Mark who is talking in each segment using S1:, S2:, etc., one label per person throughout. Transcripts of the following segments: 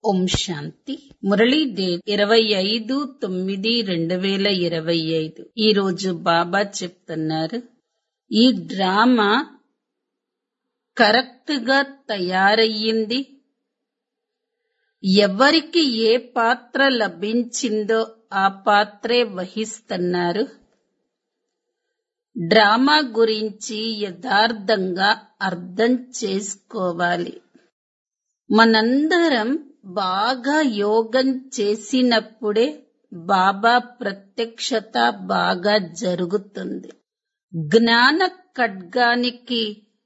S1: ఓం శాంతి Murali date ఇరవై ఐదు తొమ్మిది రెండు వేల ఇరవై ఐదు ఈ రోజు బాబా చెప్తున్నారు ఈ డ్రామా కరెక్ట్ గా తయారయ్యింది ఎవరికి ఏ పాత్ర లభించిందో ఆ పాత్రే వహిస్తున్నారు డ్రామా గురించి యథార్థంగా అర్థం చేసుకోవాలి మనందరం బాగా యోగం చేసినప్పుడే బాబా ప్రత్యక్షత బాగా జరుగుతుంది జ్ఞాన ఖడ్గానికి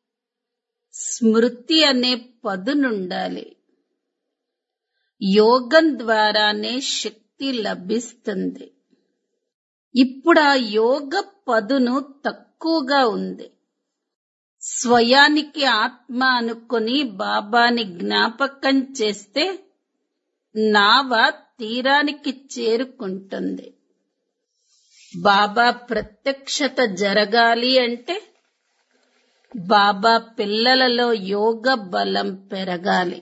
S1: స్మృతి అనే పదునుండాలి యోగం ద్వారానే శక్తి లభిస్తుంది ఇప్పుడు ఆ యోగ పదును తక్కువగా ఉంది స్వయానికి ఆత్మ అనుకుని బాబాని జ్ఞాపకం చేస్తే నావ తీరానికి చేరుకుంటుంది బాబా ప్రత్యక్షత జరగాలి అంటే బాబా పిల్లలలో యోగ బలం పెరగాలి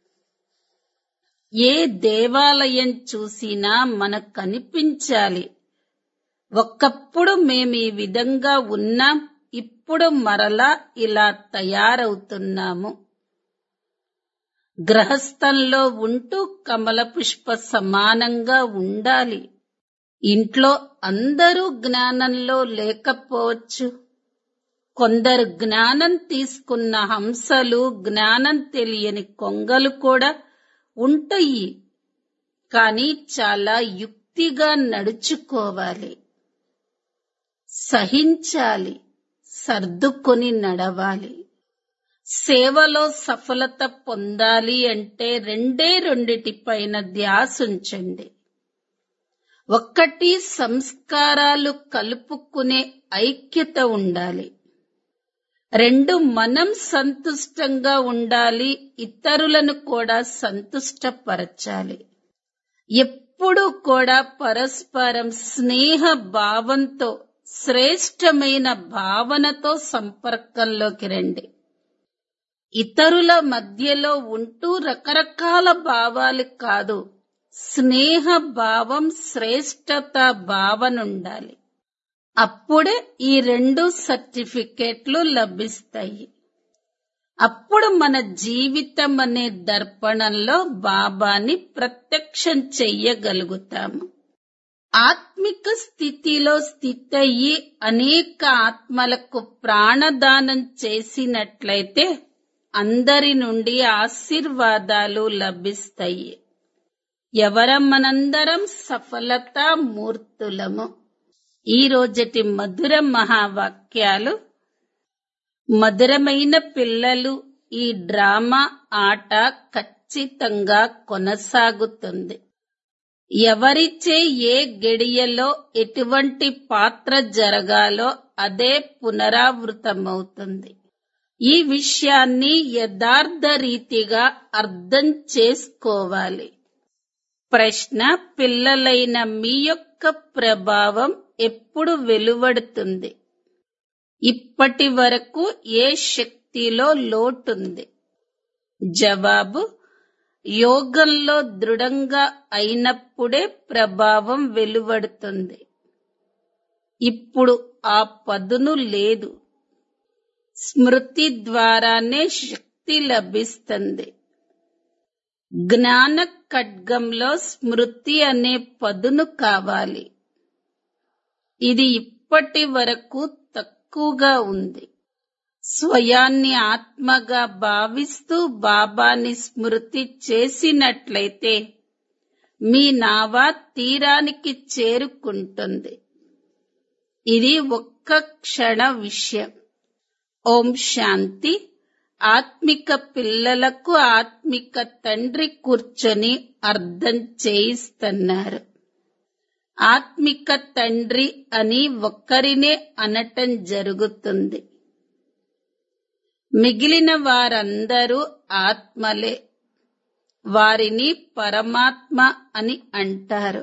S1: ఏ దేవాలయం చూసినా మనకు కనిపించాలి ఒక్కప్పుడు మేము ఈ విధంగా ఉన్నాం ఇప్పుడు మరలా ఇలా తయారవుతున్నాము గ్రహస్థంలో ఉంటూ కమల పుష్ప సమానంగా ఉండాలి ఇంట్లో అందరూ జ్ఞానంలో లేకపోవచ్చు కొందరు జ్ఞానం తీసుకున్న హంసలు జ్ఞానం తెలియని కొంగలు కూడా ఉంటాయి కానీ చాలా యుక్తిగా నడుచుకోవాలి సహించాలి సర్దుకొని నడవాలి సేవలో సఫలత పొందాలి అంటే రెండే రెండిటి పైన ధ్యాసుంచండి ఒక్కటి సంస్కారాలు కలుపుకునే ఐక్యత ఉండాలి రెండు మనం సంతుష్టంగా ఉండాలి ఇతరులను కూడా సంతుష్టపరచాలి ఎప్పుడు కూడా పరస్పరం స్నేహ భావంతో శ్రేష్టమైన భావనతో సంపర్కంలోకి రండి ఇతరుల మధ్యలో ఉంటూ రకరకాల భావాలు కాదు స్నేహ భావం శ్రేష్టత భావన ఉండాలి అప్పుడే ఈ రెండు సర్టిఫికెట్లు లభిస్తాయి అప్పుడు మన జీవితం అనే దర్పణంలో బాబాని ప్రత్యక్షం చెయ్యగలుగుతాము ఆత్మిక స్థితిలో స్థితయ్యి అనేక ఆత్మలకు ప్రాణదానం చేసినట్లయితే అందరి నుండి ఆశీర్వాదాలు లభిస్తాయి ఎవరం మనందరం సఫలతా మూర్తులము ఈ రోజటి మధుర మహావాక్యాలు మధురమైన పిల్లలు ఈ డ్రామా ఆట ఖచ్చితంగా కొనసాగుతుంది ఎవరిచే ఏ గడియలో ఎటువంటి పాత్ర జరగాలో అదే పునరావృతమవుతుంది ఈ విషయాన్ని యథార్థ రీతిగా అర్థం చేసుకోవాలి ప్రశ్న పిల్లలైన మీ యొక్క ప్రభావం ఎప్పుడు వెలువడుతుంది ఇప్పటి వరకు ఏ శక్తిలో లోటుంది జవాబు యోగంలో దృఢంగా అయినప్పుడే ప్రభావం వెలువడుతుంది ఇప్పుడు ఆ పదును లేదు స్మృతి ద్వారానే శక్తి లభిస్తుంది జ్ఞాన ఖడ్గంలో స్మృతి అనే పదును కావాలి ఇది ఇప్పటి వరకు తక్కువగా ఉంది స్వయాన్ని ఆత్మగా భావిస్తూ బాబాని స్మృతి చేసినట్లయితే మీ నావా తీరానికి చేరుకుంటుంది ఇది ఒక్క క్షణ విషయం ఓం శాంతి ఆత్మిక పిల్లలకు ఆత్మిక తండ్రి కూర్చొని అర్థం చేయిస్తున్నారు ఆత్మిక తండ్రి అని ఒక్కరినే అనటం జరుగుతుంది మిగిలిన వారందరూ ఆత్మలే వారిని పరమాత్మ అని అంటారు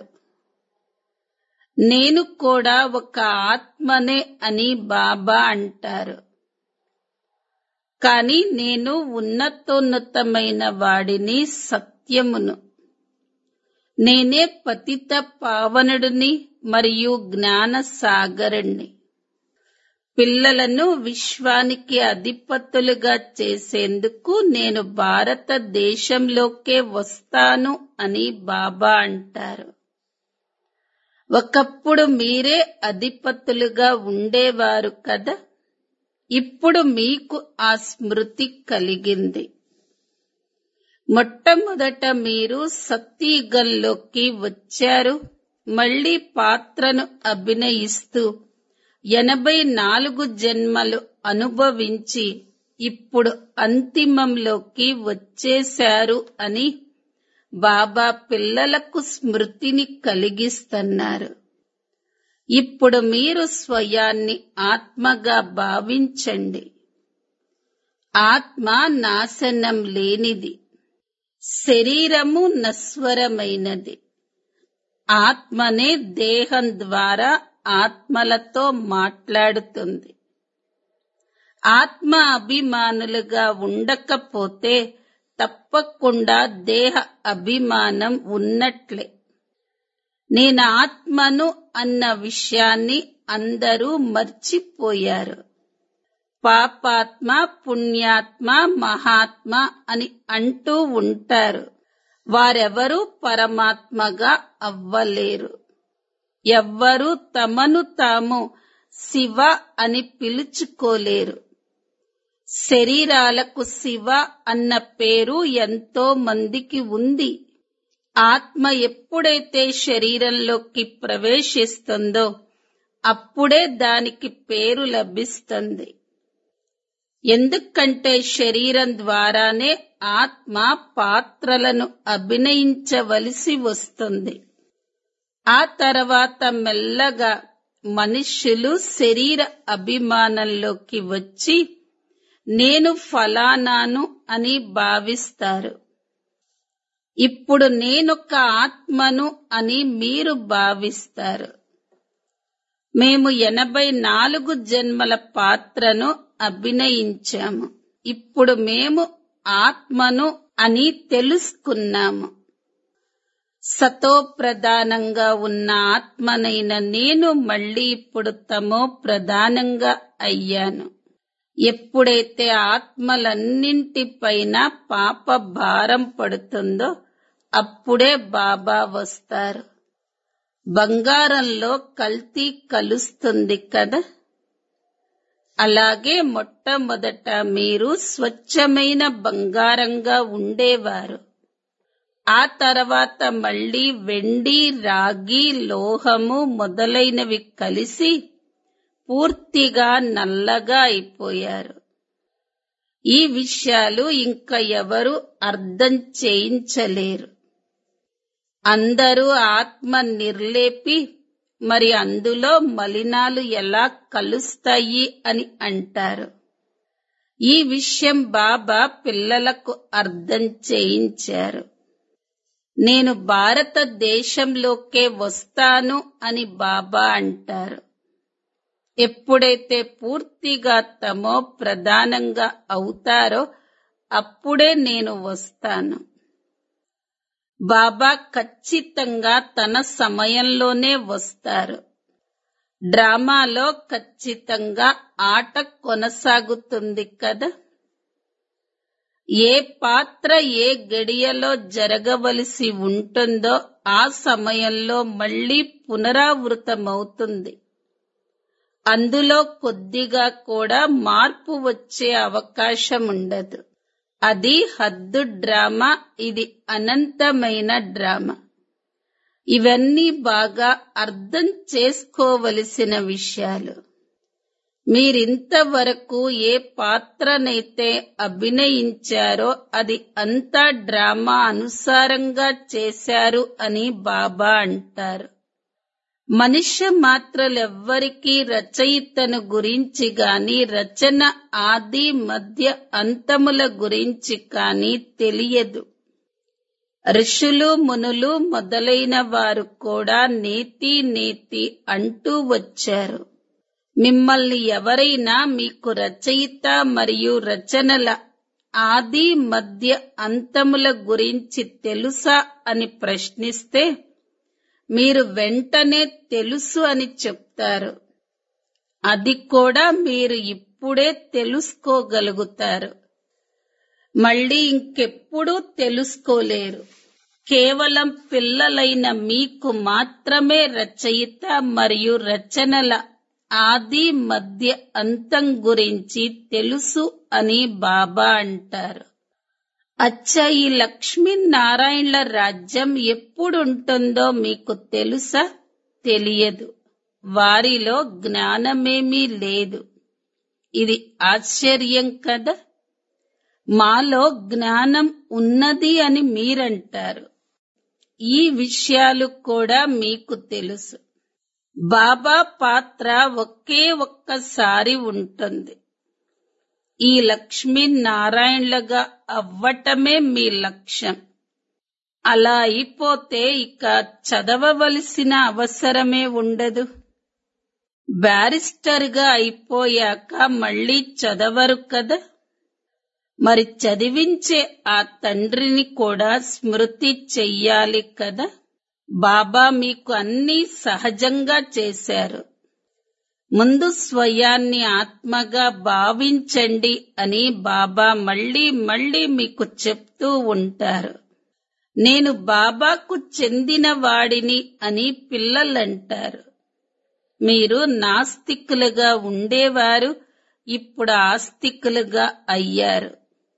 S1: నేను కూడా ఒక ఆత్మనే అని బాబా అంటారు కాని నేను ఉన్నతోన్నతమైన వాడిని సత్యమును నేనే పతిత పావనుడిని మరియు జ్ఞాన సాగరుణ్ణి పిల్లలను విశ్వానికి అధిపతులుగా చేసేందుకు నేను భారతదేశంలోకే వస్తాను అని బాబా అంటారు ఒకప్పుడు మీరే అధిపతులుగా ఉండేవారు కదా ఇప్పుడు మీకు ఆ స్మృతి కలిగింది మొట్టమొదట మీరు సత్యయుగంలోకి వచ్చారు మళ్ళీ పాత్రను అభినయిస్తూ ఎనభై నాలుగు జన్మలు అనుభవించి ఇప్పుడు అంతిమంలోకి వచ్చేశారు అని బాబా పిల్లలకు స్మృతిని కలిగిస్తున్నారు ఇప్పుడు మీరు స్వయాన్ని ఆత్మగా భావించండి ఆత్మ నాశనం లేనిది శరీరము నశ్వరమైనది ఆత్మనే దేహం ద్వారా ఆత్మలతో మాట్లాడుతుంది ఆత్మ అభిమానులుగా ఉండకపోతే తప్పకుండా దేహ అభిమానం ఉన్నట్లే నేను ఆత్మను అన్న విషయాన్ని అందరూ మర్చిపోయారు పాపాత్మ పుణ్యాత్మ మహాత్మ అని అంటూ ఉంటారు వారెవరూ పరమాత్మగా అవ్వలేరు ఎవ్వరూ తమను తాము శివ అని పిలుచుకోలేరు శరీరాలకు శివ అన్న పేరు ఎంతో మందికి ఉంది ఆత్మ ఎప్పుడైతే శరీరంలోకి ప్రవేశిస్తుందో అప్పుడే దానికి పేరు లభిస్తుంది ఎందుకంటే శరీరం ద్వారానే ఆత్మ పాత్రలను అభినయించవలసి వస్తుంది ఆ తర్వాత మెల్లగా మనుష్యులు శరీర అభిమానంలోకి వచ్చి నేను ఫలానాను అని భావిస్తారు ఇప్పుడు నేనొక ఆత్మను అని మీరు భావిస్తారు మేము ఎనభై నాలుగు జన్మల పాత్రను అభినయించాము ఇప్పుడు మేము ఆత్మను అని తెలుసుకున్నాము సతో ప్రధానంగా ఉన్న ఆత్మనైన నేను మళ్ళీ ఇప్పుడు తమో ప్రధానంగా అయ్యాను ఎప్పుడైతే ఆత్మలన్నింటిపైన పాప భారం పడుతుందో అప్పుడే బాబా వస్తారు బంగారంలో కల్తీ కలుస్తుంది కదా అలాగే మొట్టమొదట మీరు స్వచ్ఛమైన బంగారంగా ఉండేవారు ఆ తర్వాత మళ్ళీ వెండి రాగి లోహము మొదలైనవి కలిసి పూర్తిగా నల్లగా అయిపోయారు ఈ విషయాలు ఇంకా ఎవరు అర్థం చేయించలేరు అందరూ ఆత్మ నిర్లేపి మరి అందులో మలినాలు ఎలా కలుస్తాయి అని అంటారు ఈ విషయం బాబా పిల్లలకు అర్థం చేయించారు నేను భారతదేశంలోకే వస్తాను అని బాబా అంటారు ఎప్పుడైతే పూర్తిగా తమో ప్రధానంగా అవుతారో అప్పుడే నేను వస్తాను బాబా ఖచ్చితంగా తన సమయంలోనే వస్తారు డ్రామాలో ఖచ్చితంగా ఆట కొనసాగుతుంది కదా ఏ పాత్ర ఏ గడియలో జరగవలసి ఉంటుందో ఆ సమయంలో మళ్ళీ పునరావృతమవుతుంది అందులో కొద్దిగా కూడా మార్పు వచ్చే అవకాశం ఉండదు అది హద్దు డ్రామా ఇది అనంతమైన డ్రామా ఇవన్నీ బాగా అర్థం చేసుకోవలసిన విషయాలు మీరింతవరకు ఏ పాత్రనైతే అభినయించారో అది అంతా డ్రామా అనుసారంగా చేశారు అని బాబా అంటారు మనుష్య మాత్రలెవ్వరికీ రచయితను గురించి గాని రచన ఆది మధ్య అంతముల గురించి కాని తెలియదు ఋషులు మునులు మొదలైన వారు కూడా నీతి నీతి అంటూ వచ్చారు మిమ్మల్ని ఎవరైనా మీకు రచయిత మరియు రచనల ఆది మధ్య అంతముల గురించి తెలుసా అని ప్రశ్నిస్తే మీరు వెంటనే తెలుసు అని చెప్తారు అది కూడా మీరు ఇప్పుడే తెలుసుకోగలుగుతారు మళ్ళీ ఇంకెప్పుడూ తెలుసుకోలేరు కేవలం పిల్లలైన మీకు మాత్రమే రచయిత మరియు రచనల ఆది మధ్య అంతం గురించి తెలుసు అని బాబా అంటారు అచ్చా ఈ లక్ష్మీనారాయణల రాజ్యం ఎప్పుడుంటుందో మీకు తెలుసా తెలియదు వారిలో జ్ఞానమేమీ లేదు ఇది ఆశ్చర్యం కదా మాలో జ్ఞానం ఉన్నది అని మీరంటారు ఈ విషయాలు కూడా మీకు తెలుసు బాబా పాత్ర ఒకే ఒక్కసారి ఉంటుంది ఈ లక్ష్మీనారాయణలుగా అవ్వటమే మీ లక్ష్యం అలా అయిపోతే ఇక చదవవలసిన అవసరమే ఉండదు బ్యారిస్టర్గా అయిపోయాక మళ్ళీ చదవరు కదా మరి చదివించే ఆ తండ్రిని కూడా స్మృతి చెయ్యాలి కదా బాబా మీకు అన్నీ సహజంగా చేశారు ముందు స్వయాన్ని ఆత్మగా భావించండి అని బాబా మళ్ళీ మళ్ళీ మీకు చెప్తూ ఉంటారు నేను బాబాకు చెందిన వాడిని అని పిల్లలంటారు మీరు నాస్తికులుగా ఉండేవారు ఇప్పుడు ఆస్తికులుగా అయ్యారు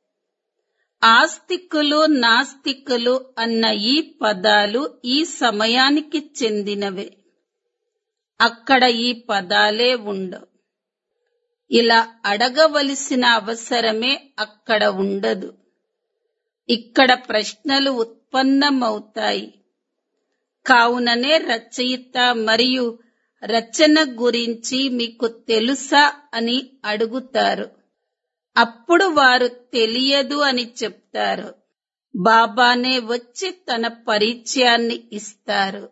S1: ఆస్తికులు నాస్తికులు అన్న ఈ పదాలు ఈ సమయానికి చెందినవే అక్కడ ఈ పదాలే ఉండవు ఇలా అడగవలసిన అవసరమే అక్కడ ఉండదు ఇక్కడ ప్రశ్నలు ఉత్పన్నమవుతాయి కావుననే రచయిత మరియు రచన గురించి మీకు తెలుసా అని అడుగుతారు అప్పుడు వారు తెలియదు అని చెప్తారు బాబానే వచ్చి తన పరిచయాన్ని ఇస్తారు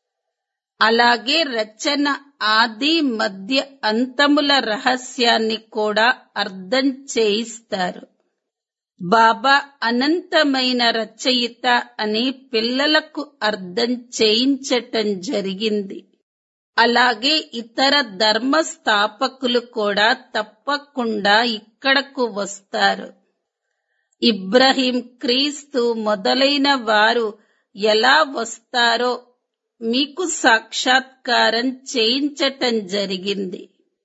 S1: అలాగే రచన ఆది మధ్య అంతముల రహస్యాన్ని కూడా అర్థం చేయిస్తారు బాబా అనంతమైన రచయిత అని పిల్లలకు అర్థం చేయించటం జరిగింది అలాగే ఇతర ధర్మ స్థాపకులు కూడా తప్పకుండా ఇక్కడకు వస్తారు ఇబ్రహీం క్రీస్తు మొదలైన వారు ఎలా వస్తారో మీకు సాక్షాత్కారం చేయించటం జరిగింది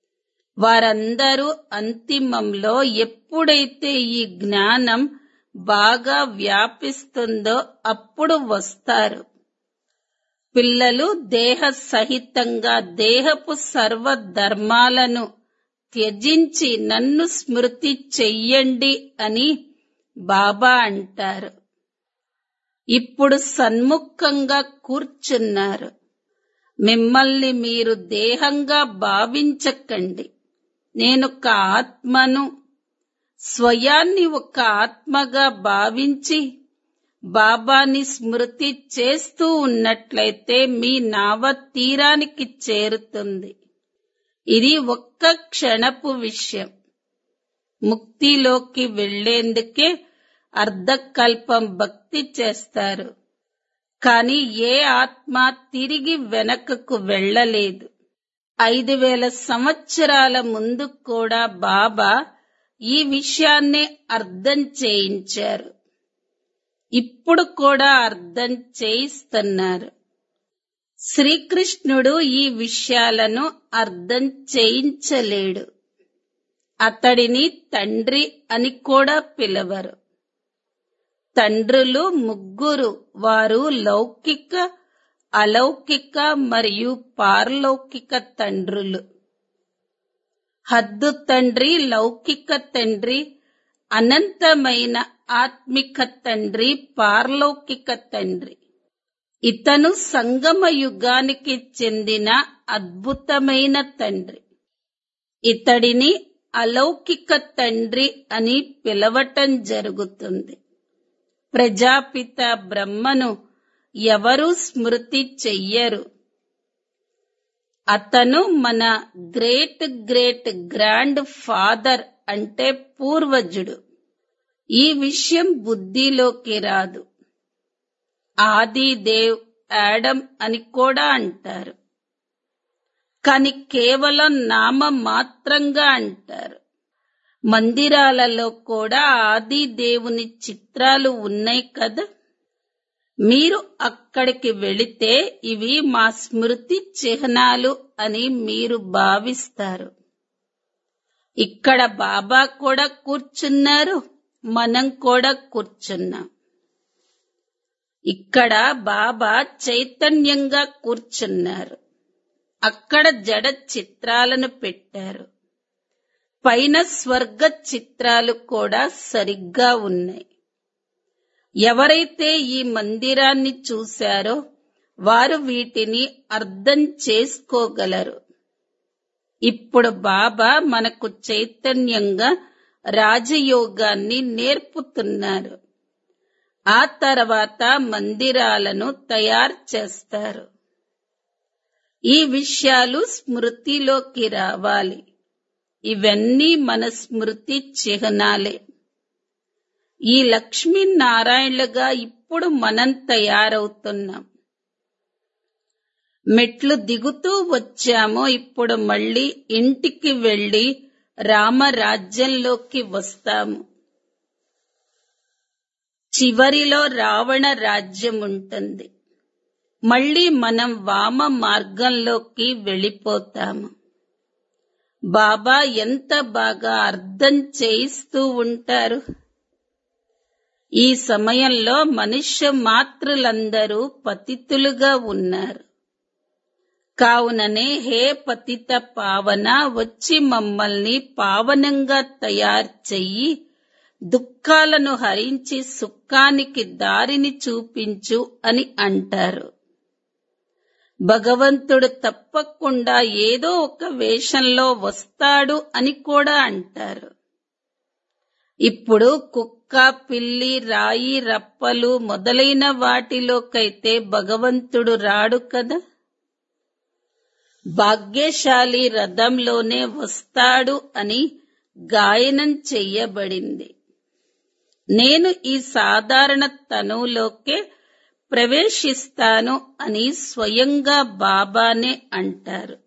S1: వారందరూ అంతిమంలో ఎప్పుడైతే ఈ జ్ఞానం బాగా వ్యాపిస్తుందో అప్పుడు వస్తారు పిల్లలు దేహ సహితంగా దేహపు సర్వ ధర్మాలను త్యజించి నన్ను స్మృతి చెయ్యండి అని బాబా అంటారు ఇప్పుడు సన్ముఖంగా కూర్చున్నారు మిమ్మల్ని మీరు దేహంగా భావించకండి నేనొక ఆత్మను స్వయాన్ని ఒక ఆత్మగా భావించి బాబాని స్మృతి చేస్తూ ఉన్నట్లయితే మీ నావ తీరానికి చేరుతుంది ఇది ఒక్క క్షణపు విషయం ముక్తిలోకి వెళ్లేందుకే అర్ధకల్పం భక్తి చేస్తారు కాని ఏ ఆత్మ తిరిగి వెనకకు వెళ్ళలేదు ఐదు వేల సంవత్సరాల ముందు కూడా బాబా ఈ విషయాన్నే అర్థం చేయించారు ఇప్పుడు కూడా అర్థం చేయిస్తున్నారు శ్రీకృష్ణుడు ఈ విషయాలను అర్థం చేయించలేడు అతడిని తండ్రి అని కూడా పిలవరు తండ్రులు ముగ్గురు వారు లౌకిక అలౌకిక మరియు పారలౌకిక తండ్రులు హద్దు తండ్రి లౌకిక తండ్రి అనంతమైన ఆత్మిక తండ్రి పారలౌకిక తండ్రి ఇతను సంగమ యుగానికి చెందిన అద్భుతమైన తండ్రి ఇతడిని అలౌకిక తండ్రి అని పిలవటం జరుగుతుంది ప్రజాపిత బ్రహ్మను ఎవరూ స్మృతి చెయ్యరు అతను మన గ్రేట్ గ్రేట్ గ్రాండ్ ఫాదర్ అంటే పూర్వజుడు ఈ విషయం బుద్ధిలోకి రాదు ఆది దేవ్ యాడమ్ అని కూడా అంటారు కాని కేవలం నామ మాత్రంగా అంటారు మందిరాలలో కూడా ఆది దేవుని చిత్రాలు ఉన్నాయి కదా మీరు అక్కడికి వెళితే ఇవి మా స్మృతి చిహ్నాలు అని మీరు భావిస్తారు ఇక్కడ బాబా కూడా కూర్చున్నారు మనం కూడా కూర్చున్నాం ఇక్కడ బాబా చైతన్యంగా కూర్చున్నారు అక్కడ జడ చిత్రాలను పెట్టారు పైన స్వర్గ చిత్రాలు కూడా సరిగ్గా ఉన్నాయి ఎవరైతే ఈ మందిరాన్ని చూశారో వారు వీటిని అర్థం చేసుకోగలరు ఇప్పుడు బాబా మనకు చైతన్యంగా రాజయోగాన్ని నేర్పుతున్నారు ఆ తర్వాత మందిరాలను తయారు చేస్తారు ఈ విషయాలు స్మృతిలోకి రావాలి ఇవన్నీ మన స్మృతి చిహ్నాలే ఈ లక్ష్మీనారాయణలుగా ఇప్పుడు మనం తయారవుతున్నాం మెట్లు దిగుతూ వచ్చామో ఇప్పుడు మళ్ళీ ఇంటికి వెళ్లి రామరాజ్యంలోకి వస్తాము చివరిలో రావణ రాజ్యం ఉంటుంది మళ్ళీ మనం వామ మార్గంలోకి వెళ్ళిపోతాము బాబా ఎంత బాగా అర్థం చేయిస్తూ ఉంటారు ఈ సమయంలో మనుష్య మాతృలందరూ పతితులుగా ఉన్నారు కావుననే హే పతిత పావన వచ్చి మమ్మల్ని పావనంగా తయారు చెయ్యి దుఃఖాలను హరించి సుఖానికి దారిని చూపించు అని అంటారు భగవంతుడు తప్పకుండా ఏదో ఒక వేషంలో వస్తాడు అని కూడా అంటారు ఇప్పుడు కుక్క పిల్లి రాయి రప్పలు మొదలైన వాటిలోకైతే భగవంతుడు రాడు కదా భాగ్యశాలి రథంలోనే వస్తాడు అని గాయనం చెయ్యబడింది నేను ఈ సాధారణ తనువులోకే ప్రవేశిస్తాను అని స్వయంగా బాబానే అంటారు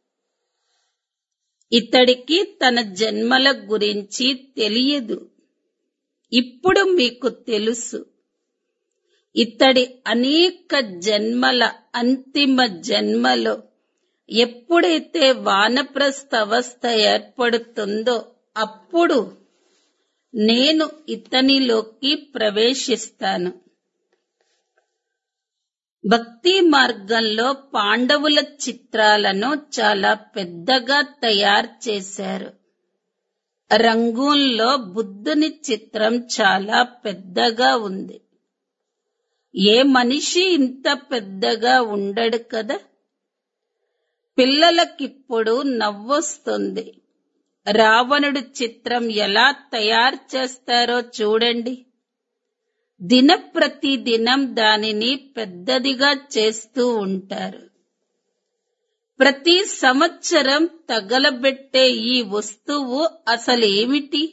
S1: ఇతడికి తన జన్మల గురించి తెలియదు ఇప్పుడు మీకు తెలుసు ఇతడి అనేక జన్మల అంతిమ జన్మలో ఎప్పుడైతే వానప్రస్థ అవస్థ ఏర్పడుతుందో అప్పుడు నేను ఇతనిలోకి ప్రవేశిస్తాను భక్తి మార్గంలో పాండవుల చిత్రాలను చాలా పెద్దగా తయారు చేశారు రంగూన్లో బుద్ధుని చిత్రం చాలా పెద్దగా ఉంది ఏ మనిషి ఇంత పెద్దగా ఉండడు కదా పిల్లలకిప్పుడు నవ్వొస్తుంది రావణుడి చిత్రం ఎలా తయారు చేస్తారో చూడండి దినప్రతి దినం దానిని పెద్దదిగా చేస్తూ ఉంటారు ప్రతి సంవత్సరం తగలబెట్టే ఈ వస్తువు అసలేమిటి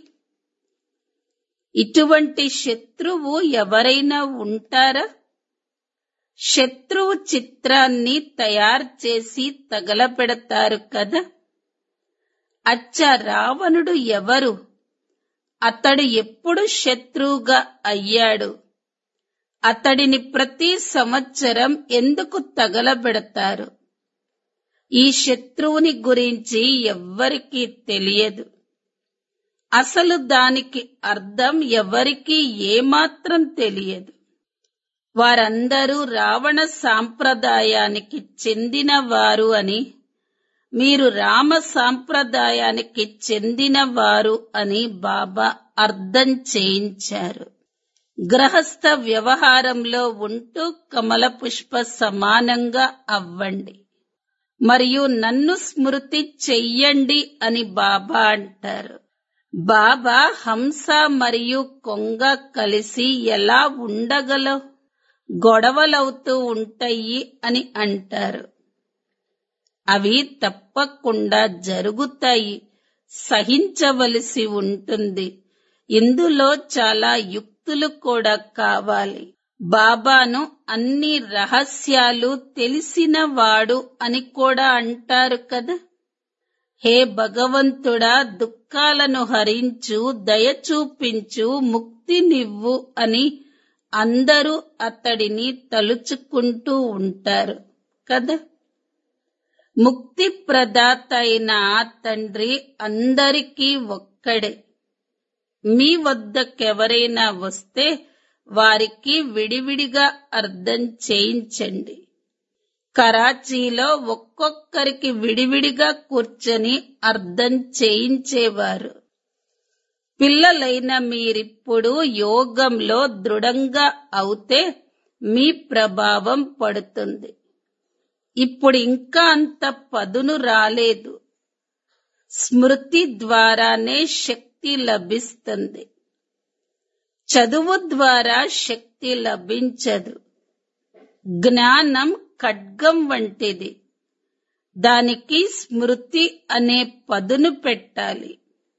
S1: ఇటువంటి శత్రువు ఎవరైనా ఉంటారా శత్రువు చిత్రాన్ని తయారు చేసి తగలబెడతారు కదా అచ్చ రావణుడు ఎవరు అతడు ఎప్పుడు శత్రువుగా అయ్యాడు అతడిని ప్రతి సంవత్సరం ఎందుకు తగలబెడతారు ఈ శత్రువుని గురించి ఎవ్వరికీ తెలియదు అసలు దానికి అర్థం ఎవరికీ ఏమాత్రం తెలియదు వారందరూ రావణ సాంప్రదాయానికి చెందిన వారు అని మీరు రామ సాంప్రదాయానికి చెందిన వారు అని బాబా అర్థం చేయించారు గ్రహస్థ వ్యవహారంలో ఉంటూ కమల పుష్ప సమానంగా అవ్వండి మరియు నన్ను స్మృతి చెయ్యండి అని బాబా అంటారు బాబా హంస మరియు కొంగ కలిసి ఎలా ఉండగలవు గొడవలవుతూ ఉంటాయి అని అంటారు అవి తప్పకుండా జరుగుతాయి సహించవలసి ఉంటుంది ఇందులో చాలా యుక్తులు కూడా కావాలి బాబాను అన్ని రహస్యాలు తెలిసిన వాడు అని కూడా అంటారు కదా హే భగవంతుడా దుఃఖాలను హరించు దయ చూపించు ముక్తినివ్వు అని అందరూ అతడిని తలుచుకుంటూ ఉంటారు కదా ముక్తి ప్రదాత అయిన ఆ తండ్రి అందరికీ ఒక్కడే మీ వద్దకెవరైనా వస్తే వారికి విడివిడిగా అర్థం చేయించండి కరాచీలో ఒక్కొక్కరికి విడివిడిగా కూర్చొని అర్థం చేయించేవారు పిల్లలైన మీరిప్పుడు యోగంలో దృఢంగా అవుతే మీ ప్రభావం పడుతుంది ఇప్పుడు ఇంకా అంత పదును రాలేదు స్మృతి ద్వారానే శక్తి లభిస్తుంది చదువు ద్వారా శక్తి లభించదు జ్ఞానం ఖడ్గం వంటిది దానికి స్మృతి అనే పదును పెట్టాలి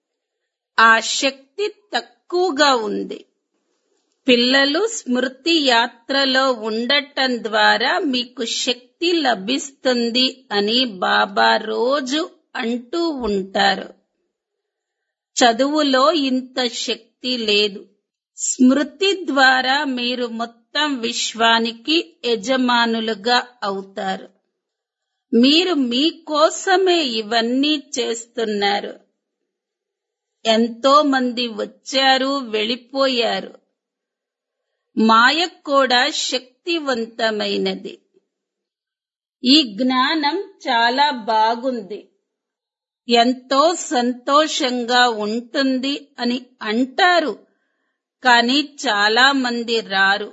S1: ఆ శక్తి తక్కువగా ఉంది పిల్లలు స్మృతి యాత్రలో ఉండటం ద్వారా మీకు శక్తి లభిస్తుంది అని బాబా రోజు అంటూ ఉంటారు చదువులో ఇంత శక్తి లేదు స్మృతి ద్వారా మీరు మొత్తం విశ్వానికి యజమానులుగా అవుతారు మీరు మీకోసమే ఇవన్నీ చేస్తున్నారు ఎంతో మంది వచ్చారు వెళ్ళిపోయారు మాయ కూడా శక్తివంతమైనది ఈ జ్ఞానం చాలా బాగుంది ఎంతో సంతోషంగా ఉంటుంది అని అంటారు కానీ చాలా మంది రారు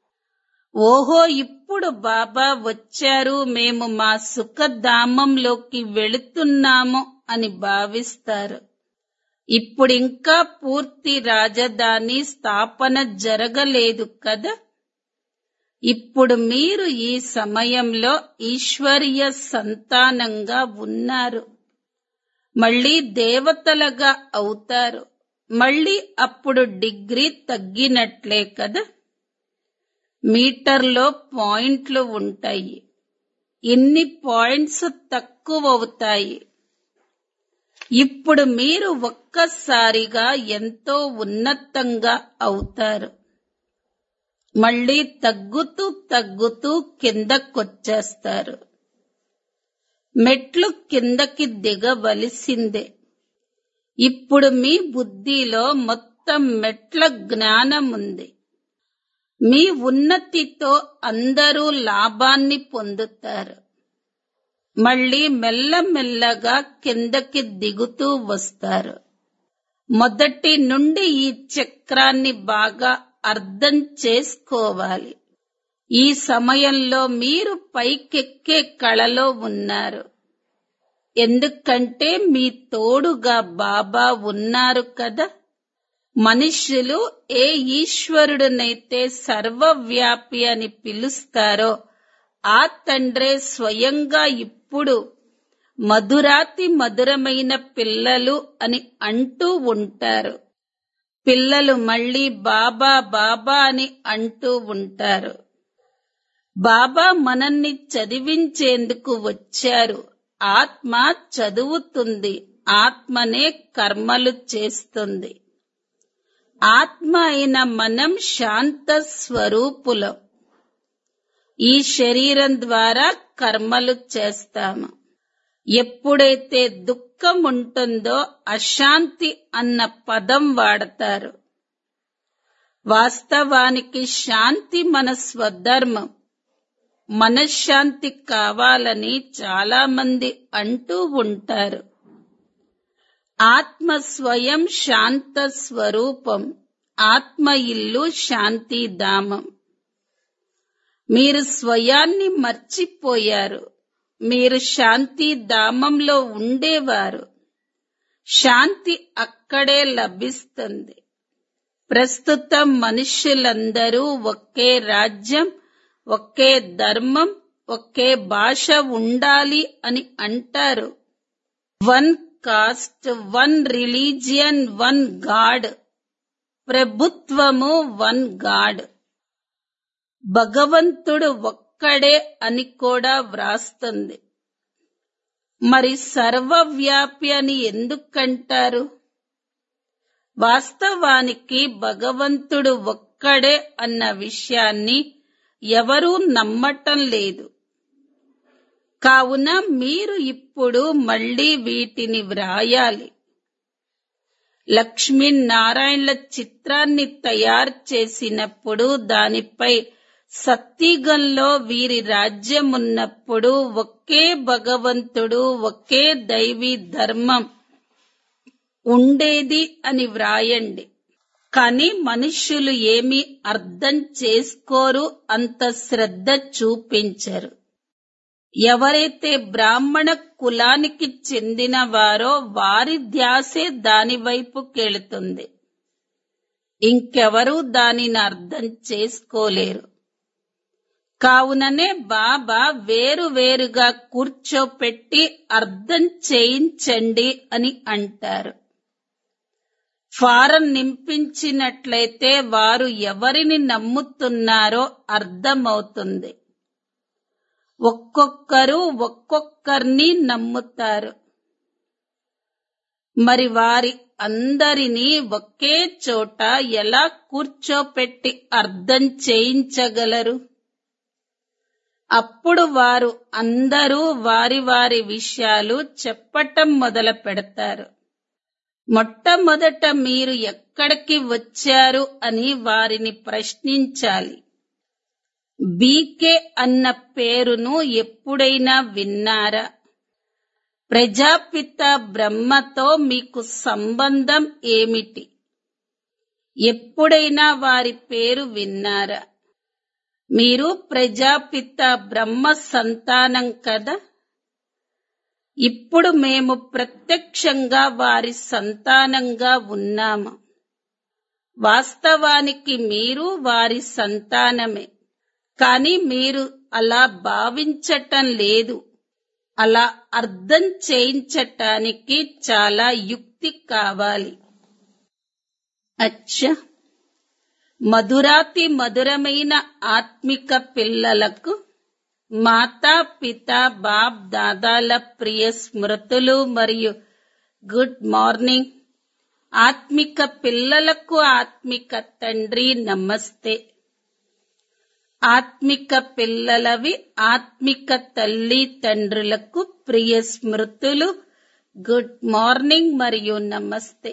S1: ఓహో ఇప్పుడు బాబా వచ్చారు మేము మా సుఖధామంలోకి వెళుతున్నాము అని భావిస్తారు ఇప్పుడింకా పూర్తి రాజధాని స్థాపన జరగలేదు కదా ఇప్పుడు మీరు ఈ సమయంలో ఈశ్వరీయ సంతానంగా ఉన్నారు మళ్ళీ దేవతలుగా అవుతారు మళ్ళీ అప్పుడు డిగ్రీ తగ్గినట్లే కదా మీటర్లో పాయింట్లు ఉంటాయి ఇన్ని పాయింట్స్ తక్కువవుతాయి ఇప్పుడు మీరు ఒక్కసారిగా ఎంతో ఉన్నతంగా అవుతారు మళ్ళీ తగ్గుతూ తగ్గుతూ కిందకొచ్చేస్తారు మెట్లు కిందకి దిగవలసిందే ఇప్పుడు మీ బుద్ధిలో మొత్తం మెట్ల జ్ఞానం ఉంది మీ ఉన్నతితో అందరూ లాభాన్ని పొందుతారు మళ్ళీ మెల్లమెల్లగా కిందకి దిగుతూ వస్తారు మొదటి నుండి ఈ చక్రాన్ని బాగా అర్థం చేసుకోవాలి ఈ సమయంలో మీరు పైకెక్కే కళలో ఉన్నారు ఎందుకంటే మీ తోడుగా బాబా ఉన్నారు కదా మనుష్యులు ఏ ఈశ్వరుడునైతే సర్వవ్యాపి అని పిలుస్తారో ఆ తండ్రే స్వయంగా ఇప్పుడు మధురాతి మధురమైన పిల్లలు అని అంటూ ఉంటారు పిల్లలు మళ్ళీ బాబా బాబా అని అంటూ ఉంటారు బాబా మనల్ని చదివించేందుకు వచ్చారు ఆత్మ చదువుతుంది ఆత్మనే కర్మలు చేస్తుంది ఆత్మ అయిన మనం శాంత స్వరూపులం ఈ శరీరం ద్వారా కర్మలు చేస్తాము ఎప్పుడైతే దుఃఖం ఉంటుందో అశాంతి అన్న పదం వాడతారు వాస్తవానికి శాంతి మన స్వధర్మం మనశ్శాంతి కావాలని చాలా మంది అంటూ ఉంటారు ఆత్మ స్వయం శాంత స్వరూపం ఆత్మ ఇల్లు శాంతిధామం మీరు స్వయాన్ని మర్చిపోయారు మీరు శాంతి ధామంలో ఉండేవారు శాంతి అక్కడే లభిస్తుంది ప్రస్తుతం మనుష్యులందరూ ఒకే రాజ్యం ఒకే ధర్మం ఒకే భాష ఉండాలి అని అంటారు one caste one religion one God ప్రభుత్వము వన్ గాడ్ భగవంతుడు ఒక్కడే అని కూడా వ్రాస్తుంది మరి సర్వవ్యాపి అని ఎందుకంటారు వాస్తవానికి భగవంతుడు ఒక్కడే అన్న విషయాన్ని ఎవరూ నమ్మటం లేదు కావున మీరు ఇప్పుడు మళ్ళీ వీటిని వ్రాయాలి లక్ష్మీనారాయణల చిత్రాన్ని తయారు చేసినప్పుడు దానిపై సత్తిగంలో వీరి రాజ్యం ఉన్నప్పుడు ఒకే భగవంతుడు ఒకే దైవీ ధర్మం ఉండేది అని వ్రాయండి కానీ మనుష్యులు ఏమీ అర్థం చేసుకోరు అంత శ్రద్ధ చూపించరు ఎవరైతే బ్రాహ్మణ కులానికి చెందిన వారో వారి ధ్యాసే దాని వైపుకెళుతుంది ఇంకెవరూ దానిని అర్థం చేసుకోలేరు కావుననే బాబా వేరు వేరుగా కూర్చోపెట్టి అర్థం చేయించండి అని అంటారు ఫారం నింపించినట్లయితే వారు ఎవరిని నమ్ముతున్నారో అర్థమవుతుంది ఒక్కొక్కరు ఒక్కొక్కరిని నమ్ముతారు మరి వారి అందరినీ ఒకే చోట ఎలా కూర్చోపెట్టి అర్థం చేయించగలరు అప్పుడు వారు అందరూ వారి వారి విషయాలు చెప్పటం మొదలు పెడతారు మొట్టమొదట మీరు ఎక్కడికి వచ్చారు అని వారిని ప్రశ్నించాలి బీకే అన్న పేరును ఎప్పుడైనా విన్నారా ప్రజాపిత బ్రహ్మతో మీకు సంబంధం ఏమిటి ఎప్పుడైనా వారి పేరు విన్నారా మీరు ప్రజాపిత బ్రహ్మ సంతానం కదా ఇప్పుడు మేము ప్రత్యక్షంగా వారి సంతానంగా ఉన్నాము వాస్తవానికి మీరు వారి సంతానమే కానీ మీరు అలా భావించటం లేదు అలా అర్థం చేయించటానికి చాలా యుక్తి కావాలి అచ్చా మధురాతి మధురమైన ఆత్మిక పిల్లలకు మాతా పిత బాప్ దాదాల ప్రియ స్మృతులు మరియు గుడ్ మార్నింగ్ ఆత్మిక పిల్లలకు ఆత్మిక తండ్రి నమస్తే ఆత్మిక పిల్లలవి ఆత్మిక తల్లి తండ్రులకు ప్రియ స్మృతులు గుడ్ మార్నింగ్ మరియు నమస్తే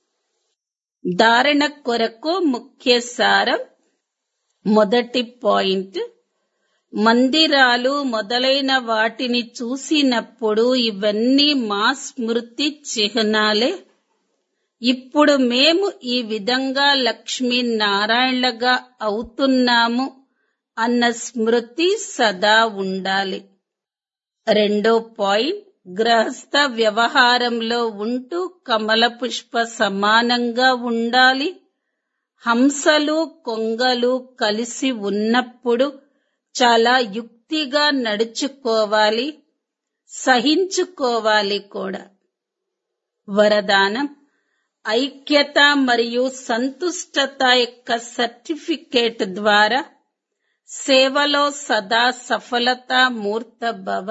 S1: ధారణ కొరకు ముఖ్య సారం మొదటి పాయింట్ మందిరాలు మొదలైన వాటిని చూసినప్పుడు ఇవన్నీ మా స్మృతి చిహ్నాలే ఇప్పుడు మేము ఈ విధంగా లక్ష్మీనారాయణగా అవుతున్నాము అన్న స్మృతి సదా ఉండాలి రెండో పాయింట్ గృహస్థ వ్యవహారంలో ఉంటూ కమల పుష్ప సమానంగా ఉండాలి హంసలు కొంగలు కలిసి ఉన్నప్పుడు చాలా యుక్తిగా నడుచుకోవాలి సహించుకోవాలి కూడా వరదానం ఐక్యత మరియు సంతుష్టత యొక్క సర్టిఫికేట్ ద్వారా సేవలో సదా సఫలత మూర్త భవ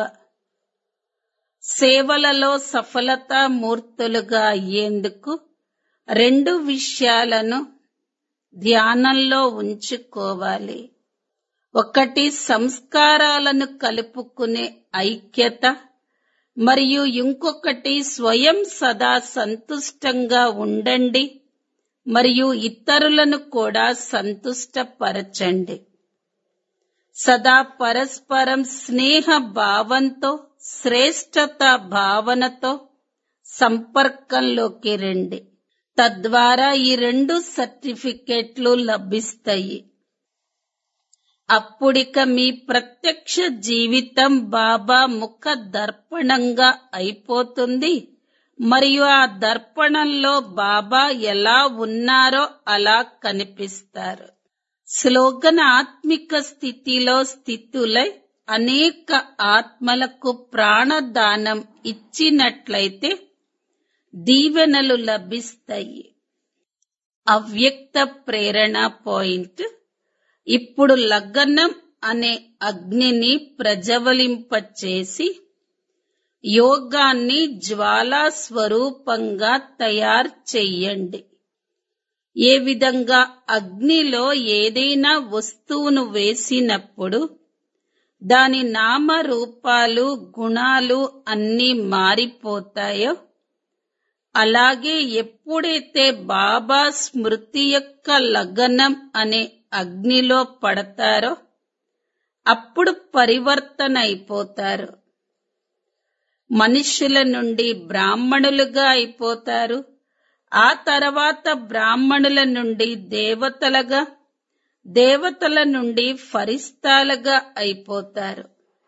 S1: సేవలలో సఫలత మూర్తులుగా అయ్యేందుకు రెండు విషయాలను ధ్యానంలో ఉంచుకోవాలి ఒకటి సంస్కారాలను కలుపుకునే ఐక్యత మరియు ఇంకొకటి స్వయం సదా సంతుష్టంగా ఉండండి మరియు ఇతరులను కూడా సంతుష్టపరచండి సదా పరస్పరం స్నేహ భావంతో శ్రేష్టత భావనతో సంపర్కంలోకి రండి తద్వారా ఈ రెండు సర్టిఫికెట్లు లభిస్తాయి అప్పుడిక మీ ప్రత్యక్ష జీవితం బాబా ముఖ దర్పణంగా అయిపోతుంది మరియు ఆ దర్పణంలో బాబా ఎలా ఉన్నారో అలా కనిపిస్తారు స్లోగన్ ఆత్మిక స్థితిలో స్థితులై అనేక ఆత్మలకు ప్రాణదానం ఇచ్చినట్లయితే దీవెనలు లభిస్తాయి అవ్యక్త ప్రేరణ పాయింట్ ఇప్పుడు లగ్నం అనే అగ్నిని ప్రజ్వలింపచేసి యోగాన్ని జ్వాలా స్వరూపంగా తయారు చెయ్యండి ఏ విధంగా అగ్నిలో ఏదైనా వస్తువును వేసినప్పుడు దాని నామరూపాలు గుణాలు అన్నీ మారిపోతాయో అలాగే ఎప్పుడైతే బాబా స్మృతి యొక్క లగ్నం అనే అగ్నిలో పడతారో అప్పుడు పరివర్తన అయిపోతారు మనుష్యుల నుండి బ్రాహ్మణులుగా అయిపోతారు ఆ తర్వాత బ్రాహ్మణుల నుండి దేవతలుగా దేవతల నుండి ఫరిస్తాలుగా అయిపోతారు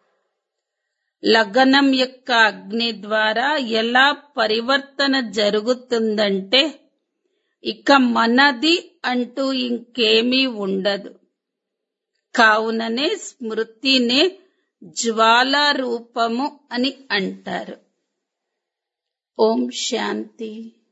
S1: లగ్నం యొక్క అగ్ని ద్వారా ఎలా పరివర్తన జరుగుతుందంటే ఇక మనది అంటూ ఇంకేమీ ఉండదు కావుననే స్మృతినే జ్వాలా రూపము అని అంటారు ఓం శాంతి